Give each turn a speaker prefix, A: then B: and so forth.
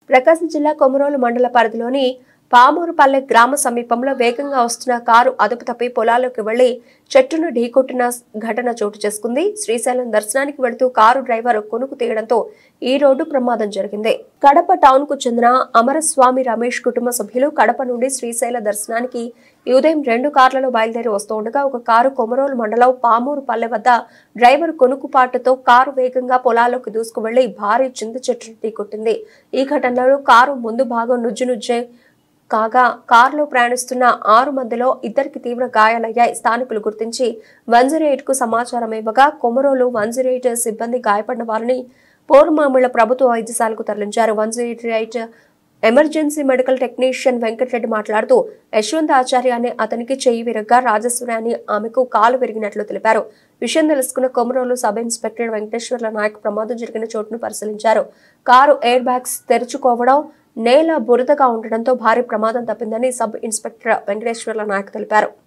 A: ప్రకాశం జిల్లా కొమరోలు మండల పరిధిలోని పామూరుపల్లె గ్రామ సమీపంలో వేగంగా వస్తున్న కారు అదుపు తప్పి పొలాల్లోకి వెళ్లి చెట్టును ఢీకొట్టిన ఘటన చోటు చేసుకుంది శ్రీశైలం దర్శనానికి వెళుతూ కారు డ్రైవర్ కొనుకు తీయడంతో ఈ రోడ్డు ప్రమాదం జరిగింది కడప టౌన్ కు చెందిన అమరస్వామి రమేష్ కుటుంబ సభ్యులు కడప నుండి శ్రీశైల దర్శనానికి ఈ ఉదయం రెండు కార్లలో బయలుదేరి వస్తూ ఉండగా ఒక కారు కొమరోలు మండలం పామూరు పల్లె వద్ద డ్రైవర్ కొనుకుపాటుతో కారు వేగంగా పొలాల్లోకి దూసుకు వెళ్లి భారీ చింత చెట్టును ఢీకొట్టింది ఈ ఘటనలో కారు ముందు భాగం నుజ్జు నుజ్జే కాగా కారులో ప్రయాణిస్తున్న ఆరు మందిలో ఇద్దరికి తీవ్ర గాయాలయ్యాయి స్థానికులు గుర్తించి వన్ కు సమాచారం ఇవ్వగా కొమరోలు వన్ సిబ్బంది గాయపడిన వారిని పోరుమామిళ్ల ప్రభుత్వ వైద్యశాలకు తరలించారు one emergency medical technician Venkatareddy మాట్లాడుతూ యశ్వంత్ ఆచార్య అనే అతనికి చెయ్యి విరగ్గా రాజేశ్వరి అని ఆమెకు కాలు విరిగినట్లు తెలిపారు విషయం తెలుసుకున్న కొమరోలు సబ్ ఇన్స్పెక్టర్ వెంకటేశ్వర్ల నాయక్ ప్రమాదం జరిగిన చోటును పరిశీలించారు కారు ఎయిర్ బ్యాగ్స్ తెరుచుకోవడం నేల బురదగా ఉండడంతో భారీ ప్రమాదం తప్పిందని సబ్ ఇన్స్పెక్టర్ వెంకటేశ్వర్ల నాయక్ తెలిపారు